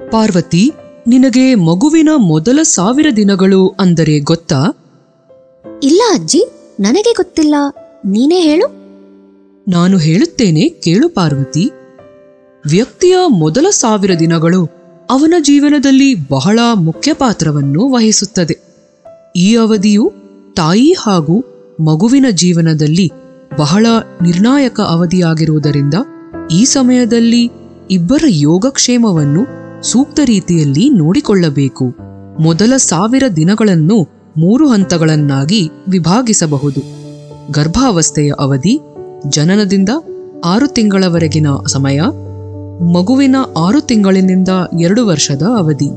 ಪಾರ್ವತಿ ನಿನಗೆ ಮಗುವಿನ ಮೊದಲ ಸಾವಿರ ದಿನಗಳು ಅಂದರೆ ಗೊತ್ತಾ ಇಲ್ಲ ಅಜ್ಜಿ ನನಗೆ ಗೊತ್ತಿಲ್ಲ ನೀನೇ ಹೇಳು ನಾನು ಹೇಳುತ್ತೇನೆ ಕೇಳು ಪಾರ್ವತಿ ವ್ಯಕ್ತಿಯ ಮೊದಲ ಸಾವಿರ ದಿನಗಳು ಅವನ ಜೀವನದಲ್ಲಿ ಬಹಳ ಮುಖ್ಯ ಪಾತ್ರವನ್ನು ವಹಿಸುತ್ತದೆ ಈ ಅವಧಿಯು ತಾಯಿ ಹಾಗೂ ಮಗುವಿನ ಜೀವನದಲ್ಲಿ ಬಹಳ ನಿರ್ಣಾಯಕ ಅವಧಿಯಾಗಿರುವುದರಿಂದ ಈ ಸಮಯದಲ್ಲಿ ಇಬ್ಬರ ಯೋಗಕ್ಷೇಮವನ್ನು ಸೂಕ್ತ ರೀತಿಯಲ್ಲಿ ನೋಡಿಕೊಳ್ಳಬೇಕು ಮೊದಲ ಸಾವಿರ ದಿನಗಳನ್ನು ಮೂರು ಹಂತಗಳನ್ನಾಗಿ ವಿಭಾಗಿಸಬಹುದು ಗರ್ಭಾವಸ್ಥೆಯ ಅವಧಿ ಜನನದಿಂದ ಆರು ತಿಂಗಳವರೆಗಿನ ಸಮಯ ಮಗುವಿನ ಆರು ತಿಂಗಳಿನಿಂದ ಎರಡು ವರ್ಷದ ಅವಧಿ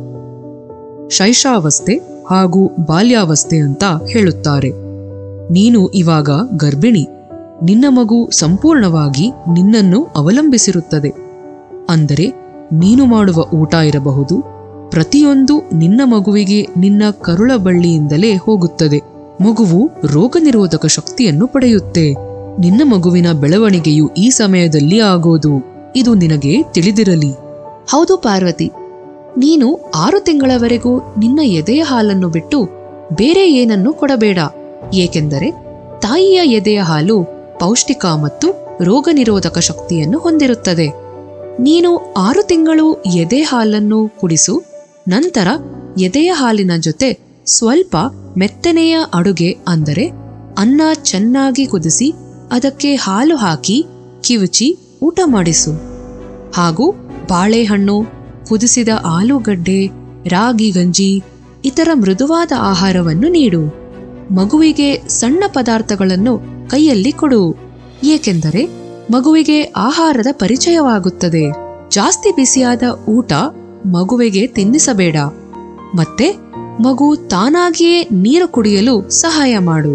ಶೈಶಾವಸ್ಥೆ ಹಾಗೂ ಬಾಲ್ಯಾವಸ್ಥೆ ಅಂತ ಹೇಳುತ್ತಾರೆ ನೀನು ಇವಾಗ ಗರ್ಭಿಣಿ ನಿನ್ನ ಮಗು ಸಂಪೂರ್ಣವಾಗಿ ನಿನ್ನನ್ನು ಅವಲಂಬಿಸಿರುತ್ತದೆ ಅಂದರೆ ನೀನು ಮಾಡುವ ಊಟ ಇರಬಹುದು ಪ್ರತಿಯೊಂದು ನಿನ್ನ ಮಗುವಿಗೆ ನಿನ್ನ ಕರುಳ ಬಳ್ಳಿಯಿಂದಲೇ ಹೋಗುತ್ತದೆ ಮಗುವು ರೋಗ ನಿರೋಧಕ ಶಕ್ತಿಯನ್ನು ಪಡೆಯುತ್ತೆ ನಿನ್ನ ಮಗುವಿನ ಬೆಳವಣಿಗೆಯು ಈ ಸಮಯದಲ್ಲಿ ಆಗೋದು ಇದು ನಿನಗೆ ತಿಳಿದಿರಲಿ ಹೌದು ಪಾರ್ವತಿ ನೀನು ಆರು ತಿಂಗಳವರೆಗೂ ನಿನ್ನ ಎದೆಯ ಹಾಲನ್ನು ಬಿಟ್ಟು ಬೇರೆ ಏನನ್ನು ಕೊಡಬೇಡ ಏಕೆಂದರೆ ತಾಯಿಯ ಎದೆಯ ಹಾಲು ಪೌಷ್ಟಿಕ ಮತ್ತು ರೋಗ ನಿರೋಧಕ ಶಕ್ತಿಯನ್ನು ಹೊಂದಿರುತ್ತದೆ ನೀನು ಆರು ತಿಂಗಳು ಎದೆ ಹಾಲನ್ನು ಕುಡಿಸು ನಂತರ ಎದೆಯ ಹಾಲಿನ ಜೊತೆ ಸ್ವಲ್ಪ ಮೆತ್ತನೆಯ ಅಡುಗೆ ಅಂದರೆ ಅನ್ನ ಚೆನ್ನಾಗಿ ಕುದಿಸಿ ಅದಕ್ಕೆ ಹಾಲು ಹಾಕಿ ಕಿವುಚಿ ಊಟ ಮಾಡಿಸು ಹಾಗೂ ಬಾಳೆಹಣ್ಣು ಕುದಿಸಿದ ಆಲೂಗಡ್ಡೆ ರಾಗಿ ಗಂಜಿ ಇತರ ಮೃದುವಾದ ಆಹಾರವನ್ನು ನೀಡು ಮಗುವಿಗೆ ಸಣ್ಣ ಪದಾರ್ಥಗಳನ್ನು ಕೈಯಲ್ಲಿ ಕೊಡು ಏಕೆಂದರೆ ಮಗುವಿಗೆ ಆಹಾರದ ಪರಿಚಯವಾಗುತ್ತದೆ ಜಾಸ್ತಿ ಬಿಸಿಯಾದ ಊಟ ಮಗುವಿಗೆ ತಿನ್ನಿಸಬೇಡ ಮತ್ತೆ ಮಗು ತಾನಾಗಿಯೇ ನೀರು ಕುಡಿಯಲು ಸಹಾಯ ಮಾಡು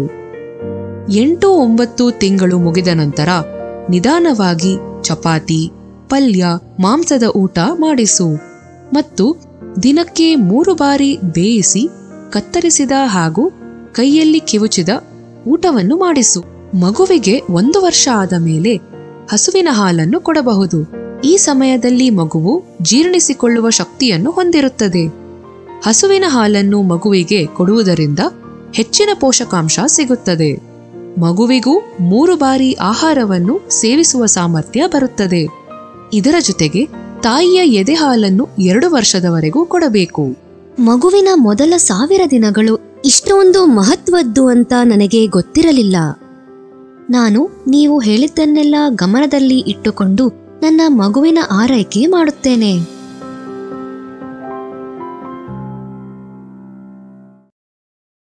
ಎಂಟು ಒಂಬತ್ತು ತಿಂಗಳು ಮುಗಿದ ನಂತರ ನಿಧಾನವಾಗಿ ಚಪಾತಿ ಪಲ್ಯ ಮಾಂಸದ ಊಟ ಮಾಡಿಸು ಮತ್ತು ದಿನಕ್ಕೆ ಮೂರು ಬಾರಿ ಬೇಯಿಸಿ ಕತ್ತರಿಸಿದ ಹಾಗೂ ಕೈಯಲ್ಲಿ ಕಿವುಚಿದ ಊಟವನ್ನು ಮಾಡಿಸು ಮಗುವಿಗೆ ಒಂದು ವರ್ಷ ಆದ ಮೇಲೆ ಹಸುವಿನ ಹಾಲನ್ನು ಕೊಡಬಹುದು ಈ ಸಮಯದಲ್ಲಿ ಮಗುವು ಜೀರ್ಣಿಸಿಕೊಳ್ಳುವ ಶಕ್ತಿಯನ್ನು ಹೊಂದಿರುತ್ತದೆ ಹಸುವಿನ ಹಾಲನ್ನು ಮಗುವಿಗೆ ಕೊಡುವುದರಿಂದ ಹೆಚ್ಚಿನ ಪೋಷಕಾಂಶ ಸಿಗುತ್ತದೆ ಮಗುವಿಗೂ ಮೂರು ಬಾರಿ ಆಹಾರವನ್ನು ಸೇವಿಸುವ ಸಾಮರ್ಥ್ಯ ಬರುತ್ತದೆ ಇದರ ಜೊತೆಗೆ ತಾಯಿಯ ಎದೆ ಹಾಲನ್ನು ಎರಡು ವರ್ಷದವರೆಗೂ ಕೊಡಬೇಕು ಮಗುವಿನ ಮೊದಲ ಸಾವಿರ ದಿನಗಳು ಇಷ್ಟೊಂದು ಮಹತ್ವದ್ದು ಅಂತ ನನಗೆ ಗೊತ್ತಿರಲಿಲ್ಲ ನಾನು ನೀವು ಹೇಳಿದ್ದನ್ನೆಲ್ಲ ಗಮನದಲ್ಲಿ ಇಟ್ಟುಕೊಂಡು ನನ್ನ ಮಗುವಿನ ಆರೈಕೆ ಮಾಡುತ್ತೇನೆ